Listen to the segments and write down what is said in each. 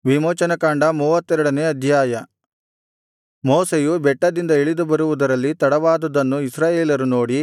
ವಿಮೋಚನಕಾಂಡ ಮೂವತ್ತೆರಡನೇ ಅಧ್ಯಾಯ ಮೋಶೆಯು ಬೆಟ್ಟದಿಂದ ಇಳಿದು ಬರುವುದರಲ್ಲಿ ತಡವಾದುದನ್ನು ಇಸ್ರಾಯೇಲರು ನೋಡಿ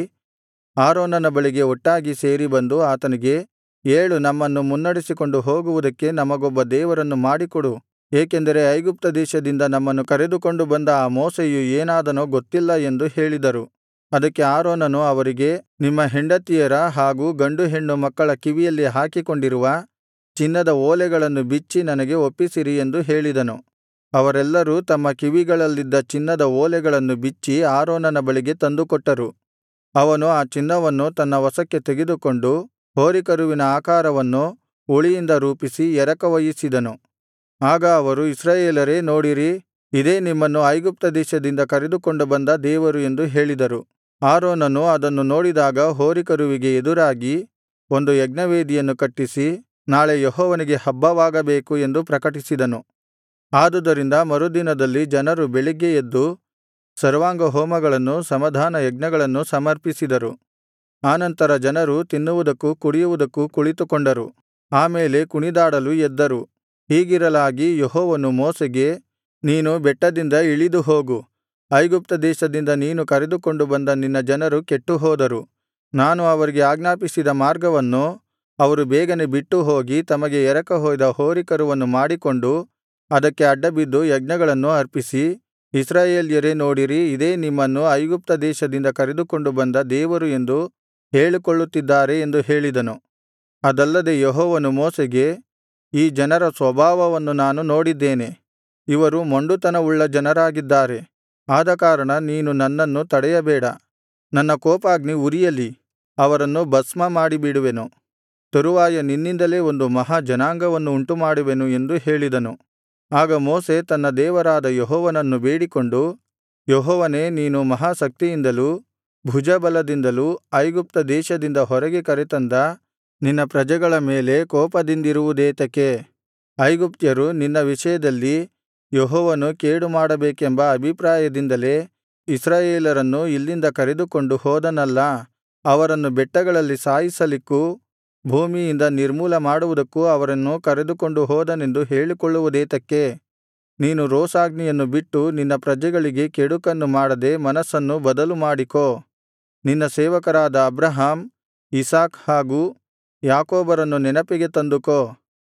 ಆರೋನನ ಬಳಿಗೆ ಒಟ್ಟಾಗಿ ಸೇರಿ ಬಂದು ಆತನಿಗೆ ಏಳು ನಮ್ಮನ್ನು ಮುನ್ನಡೆಸಿಕೊಂಡು ಹೋಗುವುದಕ್ಕೆ ನಮಗೊಬ್ಬ ದೇವರನ್ನು ಮಾಡಿಕೊಡು ಏಕೆಂದರೆ ಐಗುಪ್ತ ದೇಶದಿಂದ ನಮ್ಮನ್ನು ಕರೆದುಕೊಂಡು ಬಂದ ಆ ಮೋಶೆಯು ಏನಾದನೋ ಗೊತ್ತಿಲ್ಲ ಎಂದು ಹೇಳಿದರು ಅದಕ್ಕೆ ಆರೋನನು ಅವರಿಗೆ ನಿಮ್ಮ ಹೆಂಡತಿಯರ ಹಾಗೂ ಗಂಡು ಹೆಣ್ಣು ಮಕ್ಕಳ ಕಿವಿಯಲ್ಲಿ ಹಾಕಿಕೊಂಡಿರುವ ಚಿನ್ನದ ಓಲೆಗಳನ್ನು ಬಿಚ್ಚಿ ನನಗೆ ಒಪ್ಪಿಸಿರಿ ಎಂದು ಹೇಳಿದನು ಅವರೆಲ್ಲರೂ ತಮ್ಮ ಕಿವಿಗಳಲ್ಲಿದ್ದ ಚಿನ್ನದ ಓಲೆಗಳನ್ನು ಬಿಚ್ಚಿ ಆರೋನನ ಬಳಿಗೆ ತಂದುಕೊಟ್ಟರು ಅವನು ಆ ಚಿನ್ನವನ್ನು ತನ್ನ ವಶಕ್ಕೆ ತೆಗೆದುಕೊಂಡು ಹೋರಿಕರುವಿನ ಆಕಾರವನ್ನು ಉಳಿಯಿಂದ ರೂಪಿಸಿ ಎರಕವೊಯ್ಯಿಸಿದನು ಆಗ ಅವರು ಇಸ್ರಾಯೇಲರೇ ನೋಡಿರಿ ಇದೇ ನಿಮ್ಮನ್ನು ಐಗುಪ್ತ ದೇಶದಿಂದ ಕರೆದುಕೊಂಡು ಬಂದ ದೇವರು ಎಂದು ಹೇಳಿದರು ಆರೋನನು ಅದನ್ನು ನೋಡಿದಾಗ ಹೋರಿಕರುವಿಗೆ ಎದುರಾಗಿ ಒಂದು ಯಜ್ಞವೇದಿಯನ್ನು ಕಟ್ಟಿಸಿ ನಾಳೆ ಯೆಹೋವನಿಗೆ ಹಬ್ಬವಾಗಬೇಕು ಎಂದು ಪ್ರಕಟಿಸಿದನು ಆದುದರಿಂದ ಮರುದಿನದಲ್ಲಿ ಜನರು ಬೆಳಿಗ್ಗೆ ಎದ್ದು ಸರ್ವಾಂಗಹೋಮಗಳನ್ನೂ ಸಮಾಧಾನಯಜ್ಞಗಳನ್ನೂ ಸಮರ್ಪಿಸಿದರು ಆನಂತರ ಜನರು ತಿನ್ನುವುದಕ್ಕೂ ಕುಡಿಯುವುದಕ್ಕೂ ಕುಳಿತುಕೊಂಡರು ಆ ಮೇಲೆ ಕುಣಿದಾಡಲು ಎದ್ದರು ಹೀಗಿರಲಾಗಿ ಯೆಹೋವನು ಮೋಶೆಗೆ ನೀನು ಬೆಟ್ಟದಿಂದ ಇಳಿದು ಹೋಗು ಐಗುಪ್ತ ದೇಶದಿಂದ ನೀನು ಕರೆದುಕೊಂಡು ಬಂದ ನಿನ್ನ ಜನರು ಕೆಟ್ಟುಹೋದರು ನಾನು ಅವರಿಗೆ ಆಜ್ಞಾಪಿಸಿದ ಮಾರ್ಗವನ್ನು ಅವರು ಬೇಗನೆ ಬಿಟ್ಟು ಹೋಗಿ ತಮಗೆ ಎರಕ ಹೊಯ್ದ ಹೋರಿಕರುವನ್ನು ಮಾಡಿಕೊಂಡು ಅದಕ್ಕೆ ಅಡ್ಡಬಿದ್ದು ಯಜ್ಞಗಳನ್ನು ಅರ್ಪಿಸಿ ಇಸ್ರಾಯೇಲ್ಯರೇ ನೋಡಿರಿ ಇದೇ ನಿಮ್ಮನ್ನು ಐಗುಪ್ತ ದೇಶದಿಂದ ಕರೆದುಕೊಂಡು ಬಂದ ದೇವರು ಎಂದು ಹೇಳಿಕೊಳ್ಳುತ್ತಿದ್ದಾರೆ ಎಂದು ಹೇಳಿದನು ಅದಲ್ಲದೆ ಯೆಹೋವನು ಮೋಶೆಗೆ ಈ ಜನರ ಸ್ವಭಾವವನ್ನು ನಾನು ನೋಡಿದ್ದೇನೆ ಇವರು ಮೊಂಡುತನವುಳ್ಳ ಜನರಾಗಿದ್ದಾರೆ ಆದಕಾರಣ ನೀನು ನನ್ನನ್ನು ತಡೆಯಬೇಡ ನನ್ನ ಕೋಪಾಗ್ನಿ ಉರಿಯಲಿ ಅವರನ್ನು ಭಸ್ಮ ಮಾಡಿಬಿಡುವೆನು ತರುವಾಯ ನಿನ್ನಿಂದಲೇ ಒಂದು ಮಹಾ ಜನಾಂಗವನ್ನು ಉಂಟುಮಾಡುವೆನು ಎಂದು ಹೇಳಿದನು ಆಗ ಮೋಶೆ ತನ್ನ ದೇವರಾದ ಯೆಹೋವನನ್ನು ಬೇಡಿಕೊಂಡು ಯೆಹೋವನೇ ನೀನು ಮಹಾಶಕ್ತಿಯಿಂದಲೂ ಭುಜಬಲದಿಂದಲೂ ಐಗುಪ್ತ ದೇಶದಿಂದ ಹೊರಗೆ ಕರೆತಂದ ನಿನ್ನ ಪ್ರಜೆಗಳ ಮೇಲೆ ಕೋಪದಿಂದಿರುವುದೇತಕೆ ಐಗುಪ್ತ್ಯರು ನಿನ್ನ ವಿಷಯದಲ್ಲಿ ಯೆಹೋವನು ಕೇಡುಮಾಡಬೇಕೆಂಬ ಅಭಿಪ್ರಾಯದಿಂದಲೇ ಇಸ್ರಾಯೇಲರನ್ನು ಇಲ್ಲಿಂದ ಕರೆದುಕೊಂಡು ಹೋದನಲ್ಲಾ ಅವರನ್ನು ಬೆಟ್ಟಗಳಲ್ಲಿ ಸಾಯಿಸಲಿಕ್ಕೂ ಭೂಮಿಯಿಂದ ನಿರ್ಮೂಲ ಮಾಡುವುದಕ್ಕೂ ಅವರನ್ನು ಕರೆದುಕೊಂಡು ಹೋದನೆಂದು ಹೇಳಿಕೊಳ್ಳುವುದೇತಕ್ಕೆ ನೀನು ರೋಷಾಗ್ನಿಯನ್ನು ಬಿಟ್ಟು ನಿನ್ನ ಪ್ರಜೆಗಳಿಗೆ ಕೆಡುಕನ್ನು ಮಾಡದೆ ಮನಸ್ಸನ್ನು ಬದಲು ಮಾಡಿಕೋ ನಿನ್ನ ಸೇವಕರಾದ ಅಬ್ರಹಾಮ್ ಇಸಾಕ್ ಹಾಗೂ ಯಾಕೋಬರನ್ನು ನೆನಪಿಗೆ ತಂದುಕೋ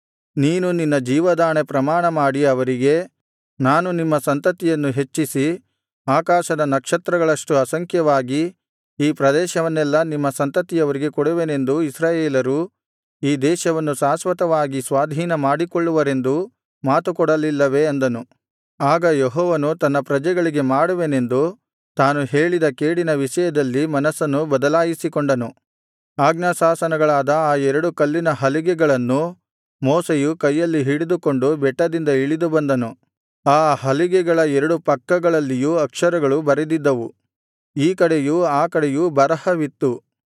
ನೀನು ನಿನ್ನ ಜೀವದಾಣೆ ಪ್ರಮಾಣಮಾಡಿ ಅವರಿಗೆ ನಾನು ನಿಮ್ಮ ಸಂತತಿಯನ್ನು ಹೆಚ್ಚಿಸಿ ಆಕಾಶದ ನಕ್ಷತ್ರಗಳಷ್ಟು ಅಸಂಖ್ಯವಾಗಿ ಈ ಪ್ರದೇಶವನ್ನೆಲ್ಲಾ ನಿಮ್ಮ ಸಂತತಿಯವರಿಗೆ ಕೊಡುವೆನೆಂದು ಇಸ್ರಾಯೇಲರು ಈ ದೇಶವನ್ನು ಶಾಶ್ವತವಾಗಿ ಸ್ವಾಧೀನ ಮಾಡಿಕೊಳ್ಳುವರೆಂದು ಮಾತುಕೊಡಲಿಲ್ಲವೇ ಅಂದನು ಆಗ ಯೆಹೋವನು ತನ್ನ ಪ್ರಜೆಗಳಿಗೆ ಮಾಡುವೆನೆಂದು ತಾನು ಹೇಳಿದ ಕೇಡಿನ ವಿಷಯದಲ್ಲಿ ಮನಸ್ಸನ್ನು ಬದಲಾಯಿಸಿಕೊಂಡನು ಆಜ್ಞಾಶಾಸನಗಳಾದ ಆ ಎರಡು ಕಲ್ಲಿನ ಹಲಿಗೆಗಳನ್ನು ಮೋಶೆಯು ಕೈಯಲ್ಲಿ ಹಿಡಿದುಕೊಂಡು ಬೆಟ್ಟದಿಂದ ಇಳಿದು ಬಂದನು ಆ ಹಲಿಗೆಗಳ ಎರಡು ಪಕ್ಕಗಳಲ್ಲಿಯೂ ಅಕ್ಷರಗಳು ಬರೆದಿದ್ದವು ಈ ಕಡೆಯೂ ಆ ಕಡೆಯೂ ಬರಹವಿತ್ತು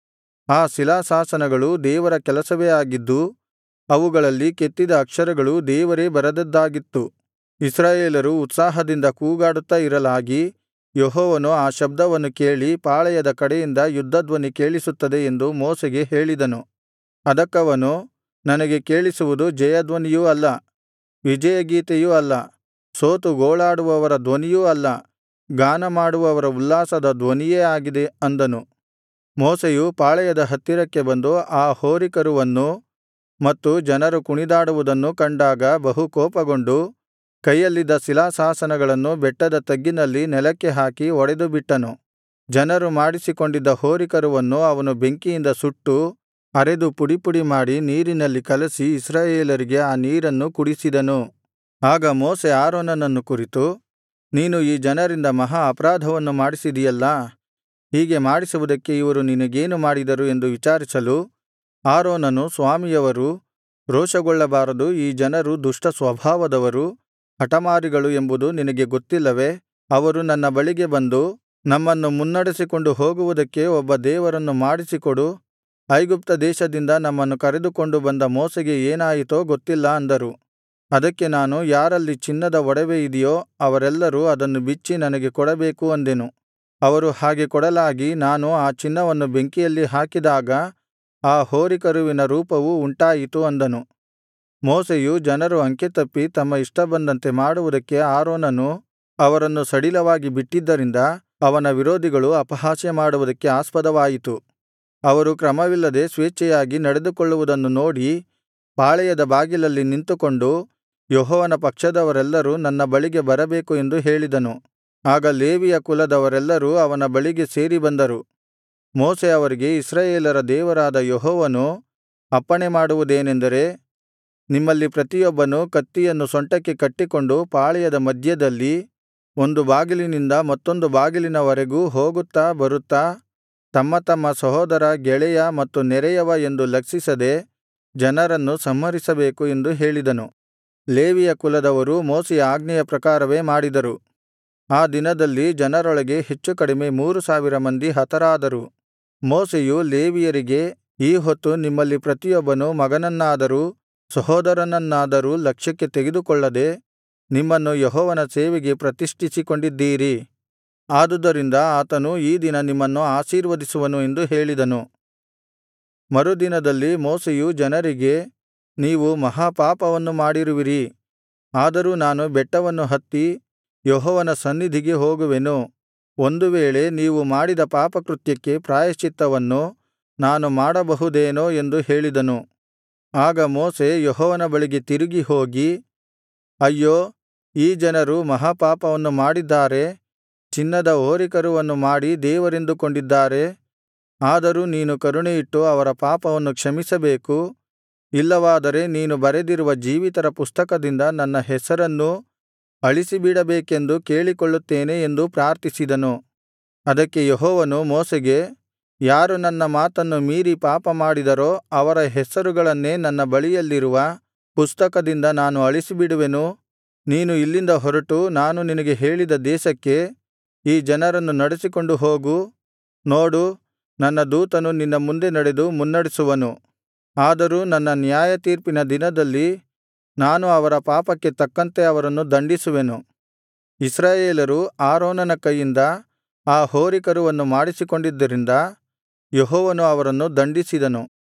ಆ ಶಿಲಾಶಾಸನಗಳು ದೇವರ ಕೆಲಸವೇ ಆಗಿದ್ದು ಅವುಗಳಲ್ಲಿ ಕೆತ್ತಿದ ಅಕ್ಷರಗಳು ದೇವರೇ ಬರೆದದ್ದಾಗಿತ್ತು ಇಸ್ರಾಯೇಲರು ಉತ್ಸಾಹದಿಂದ ಕೂಗಾಡುತ್ತಾ ಇರಲಾಗಿ ಯೆಹೋವನು ಆ ಶಬ್ದವನ್ನು ಕೇಳಿ ಪಾಳೆಯದ ಕಡೆಯಿಂದ ಯುದ್ಧಧ್ವನಿ ಕೇಳಿಸುತ್ತದೆ ಎಂದು ಮೋಶೆಗೆ ಹೇಳಿದನು ಅದಕ್ಕವನು ನನಗೆ ಕೇಳಿಸುವುದು ಜಯಧ್ವನಿಯೂ ಅಲ್ಲ ವಿಜಯಗೀತೆಯೂ ಅಲ್ಲ ಸೋತು ಗೋಳಾಡುವವರ ಧ್ವನಿಯೂ ಅಲ್ಲ ಗಾನಮಾಡುವವರ ಉಲ್ಲಾಸದ ಧ್ವನಿಯೇ ಆಗಿದೆ ಅಂದನು ಮೋಶೆಯು ಪಾಳೆಯದ ಹತ್ತಿರಕ್ಕೆ ಬಂದು ಆ ಹೋರಿಕರುವನ್ನೂ ಮತ್ತು ಜನರು ಕುಣಿದಾಡುವುದನ್ನು ಕಂಡಾಗ ಬಹು ಕೋಪಗೊಂಡು ಕೈಯಲ್ಲಿದ್ದ ಶಿಲಾಶಾಸನಗಳನ್ನು ಬೆಟ್ಟದ ತಗ್ಗಿನಲ್ಲಿ ನೆಲಕ್ಕೆ ಹಾಕಿ ಒಡೆದುಬಿಟ್ಟನು ಜನರು ಮಾಡಿಸಿಕೊಂಡಿದ್ದ ಹೋರಿಕರುವನ್ನು ಅವನು ಬೆಂಕಿಯಿಂದ ಸುಟ್ಟು ಅರೆದು ಪುಡಿಪುಡಿ ಮಾಡಿ ನೀರಿನಲ್ಲಿ ಕಲಸಿ ಇಸ್ರಾಯೇಲರಿಗೆ ಆ ನೀರನ್ನು ಕುಡಿಸಿದನು ಆಗ ಮೋಶೆ ಆರೋನನನ್ನು ಕುರಿತು ನೀನು ಈ ಜನರಿಂದ ಮಹಾ ಅಪರಾಧವನ್ನು ಮಾಡಿಸಿದಿಯಲ್ಲಾ ಹೀಗೆ ಮಾಡಿಸುವುದಕ್ಕೆ ಇವರು ನಿನಗೇನು ಮಾಡಿದರು ಎಂದು ವಿಚಾರಿಸಲು ಆರೋನನು ಸ್ವಾಮಿಯವರು ರೋಷಗೊಳ್ಳಬಾರದು ಈ ಜನರು ದುಷ್ಟ ಸ್ವಭಾವದವರು ಹಠಮಾರಿಗಳು ಎಂಬುದು ನಿನಗೆ ಗೊತ್ತಿಲ್ಲವೇ ಅವರು ನನ್ನ ಬಳಿಗೆ ಬಂದು ನಮ್ಮನ್ನು ಮುನ್ನಡೆಸಿಕೊಂಡು ಹೋಗುವುದಕ್ಕೆ ಒಬ್ಬ ದೇವರನ್ನು ಮಾಡಿಸಿಕೊಡು ಐಗುಪ್ತ ದೇಶದಿಂದ ನಮ್ಮನ್ನು ಕರೆದುಕೊಂಡು ಬಂದ ಮೋಶೆಗೆ ಏನಾಯಿತೋ ಗೊತ್ತಿಲ್ಲ ಅಂದರು ಅದಕ್ಕೆ ನಾನು ಯಾರಲ್ಲಿ ಚಿನ್ನದ ಒಡವೆ ಇದೆಯೋ ಅವರೆಲ್ಲರೂ ಅದನ್ನು ಬಿಚ್ಚಿ ನನಗೆ ಕೊಡಬೇಕು ಅಂದೆನು ಅವರು ಹಾಗೆ ಕೊಡಲಾಗಿ ನಾನು ಆ ಚಿನ್ನವನ್ನು ಬೆಂಕಿಯಲ್ಲಿ ಹಾಕಿದಾಗ ಆ ಹೋರಿಕರುವಿನ ರೂಪವು ಉಂಟಾಯಿತು ಅಂದನು ಮೋಶೆಯು ಜನರು ಅಂಕೆತಪ್ಪಿ ತಮ್ಮ ಇಷ್ಟಬಂದಂತೆ ಮಾಡುವುದಕ್ಕೆ ಆರೋನನು ಅವರನ್ನು ಸಡಿಲವಾಗಿ ಬಿಟ್ಟಿದ್ದರಿಂದ ಅವನ ವಿರೋಧಿಗಳು ಅಪಹಾಸ್ಯ ಮಾಡುವುದಕ್ಕೆ ಆಸ್ಪದವಾಯಿತು ಅವರು ಕ್ರಮವಿಲ್ಲದೆ ಸ್ವೇಚ್ಛೆಯಾಗಿ ನಡೆದುಕೊಳ್ಳುವುದನ್ನು ನೋಡಿ ಪಾಳೆಯದ ಬಾಗಿಲಲ್ಲಿ ನಿಂತುಕೊಂಡು ಯೆಹೋವನ ಪಕ್ಷದವರೆಲ್ಲರೂ ನನ್ನ ಬಳಿಗೆ ಬರಬೇಕು ಎಂದು ಹೇಳಿದನು ಆಗ ಲೇವಿಯ ಕುಲದವರೆಲ್ಲರೂ ಅವನ ಬಳಿಗೆ ಸೇರಿ ಬಂದರು ಮೋಶೆ ಅವರಿಗೆ ಇಸ್ರಾಯೇಲರ ದೇವರಾದ ಯೆಹೋವನು ಅಪ್ಪಣೆಮಾಡುವುದೇನೆಂದರೆ ನಿಮ್ಮಲ್ಲಿ ಪ್ರತಿಯೊಬ್ಬನೂ ಕತ್ತಿಯನ್ನು ಸೊಂಟಕ್ಕೆ ಕಟ್ಟಿಕೊಂಡು ಪಾಳೆಯದ ಮಧ್ಯದಲ್ಲಿ ಒಂದು ಬಾಗಿಲಿನಿಂದ ಮತ್ತೊಂದು ಬಾಗಿಲಿನವರೆಗೂ ಹೋಗುತ್ತಾ ಬರುತ್ತಾ ತಮ್ಮ ತಮ್ಮ ಸಹೋದರ ಗೆಳೆಯ ಮತ್ತು ನೆರೆಯವ ಎಂದು ಲಕ್ಷಿಸದೆ ಜನರನ್ನು ಸಂಹರಿಸಬೇಕು ಎಂದು ಹೇಳಿದನು ಲೇವಿಯ ಕುಲದವರು ಮೋಶೆಯ ಆಜ್ಞೆಯ ಪ್ರಕಾರವೇ ಮಾಡಿದರು ಆ ದಿನದಲ್ಲಿ ಜನರೊಳಗೆ ಹೆಚ್ಚು ಕಡಿಮೆ ಮೂರು ಸಾವಿರ ಮಂದಿ ಹತರಾದರು ಮೋಶೆಯು ಲೇವಿಯರಿಗೆ ಈ ಹೊತ್ತು ನಿಮ್ಮಲ್ಲಿ ಪ್ರತಿಯೊಬ್ಬನು ಮಗನನ್ನಾದರೂ ಸಹೋದರನನ್ನಾದರೂ ಲಕ್ಷ್ಯಕ್ಕೆ ತೆಗೆದುಕೊಳ್ಳದೆ ನಿಮ್ಮನ್ನು ಯೆಹೋವನ ಸೇವೆಗೆ ಪ್ರತಿಷ್ಠಿಸಿಕೊಂಡಿದ್ದೀರಿ ಆದುದರಿಂದ ಆತನು ಈ ದಿನ ನಿಮ್ಮನ್ನು ಆಶೀರ್ವದಿಸುವನು ಎಂದು ಹೇಳಿದನು ಮರುದಿನದಲ್ಲಿ ಮೋಶೆಯು ಜನರಿಗೆ ನೀವು ಮಹಾಪಾಪವನ್ನು ಮಾಡಿರುವಿರಿ ಆದರೂ ನಾನು ಬೆಟ್ಟವನ್ನು ಹತ್ತಿ ಯೆಹೋವನ ಸನ್ನಿಧಿಗೆ ಹೋಗುವೆನು ಒಂದು ವೇಳೆ ನೀವು ಮಾಡಿದ ಪಾಪಕೃತ್ಯಕ್ಕೆ ಪ್ರಾಯಶ್ಚಿತ್ತವನ್ನು ನಾನು ಮಾಡಬಹುದೇನೋ ಎಂದು ಹೇಳಿದನು ಆಗ ಮೋಶೆ ಯೆಹೋವನ ಬಳಿಗೆ ತಿರುಗಿ ಹೋಗಿ ಅಯ್ಯೋ ಈ ಜನರು ಮಹಾಪಾಪವನ್ನು ಮಾಡಿದ್ದಾರೆ ಚಿನ್ನದ ಹೋರಿಕರುವನ್ನು ಮಾಡಿ ದೇವರೆಂದುಕೊಂಡಿದ್ದಾರೆ ಆದರೂ ನೀನು ಕರುಣೆಯಿಟ್ಟು ಅವರ ಪಾಪವನ್ನು ಕ್ಷಮಿಸಬೇಕು ಇಲ್ಲವಾದರೆ ನೀನು ಬರೆದಿರುವ ಜೀವಿತರ ಪುಸ್ತಕದಿಂದ ನನ್ನ ಹೆಸರನ್ನೂ ಅಳಿಸಿಬಿಡಬೇಕೆಂದು ಕೇಳಿಕೊಳ್ಳುತ್ತೇನೆ ಎಂದು ಪ್ರಾರ್ಥಿಸಿದನು ಅದಕ್ಕೆ ಯೆಹೋವನು ಮೋಶೆಗೆ ಯಾರು ನನ್ನ ಮಾತನ್ನು ಮೀರಿ ಪಾಪಮಾಡಿದರೋ ಅವರ ಹೆಸರುಗಳನ್ನೇ ನನ್ನ ಬಳಿಯಲ್ಲಿರುವ ಪುಸ್ತಕದಿಂದ ನಾನು ಅಳಿಸಿಬಿಡುವೆನು ನೀನು ಇಲ್ಲಿಂದ ಹೊರಟು ನಾನು ನಿನಗೆ ಹೇಳಿದ ದೇಶಕ್ಕೆ ಈ ಜನರನ್ನು ನಡೆಸಿಕೊಂಡು ಹೋಗು ನೋಡು ನನ್ನ ದೂತನು ನಿನ್ನ ಮುಂದೆ ನಡೆದು ಮುನ್ನಡೆಸುವನು ಆದರೂ ನನ್ನ ನ್ಯಾಯತೀರ್ಪಿನ ದಿನದಲ್ಲಿ ನಾನು ಅವರ ಪಾಪಕ್ಕೆ ತಕ್ಕಂತೆ ಅವರನ್ನು ದಂಡಿಸುವೆನು ಇಸ್ರಾಯೇಲರು ಆರೋನನ ಕೈಯಿಂದ ಆ ಹೋರಿಕರುವನ್ನು ಮಾಡಿಸಿಕೊಂಡಿದ್ದರಿಂದ ಯೆಹೋವನು ಅವರನ್ನು ದಂಡಿಸಿದನು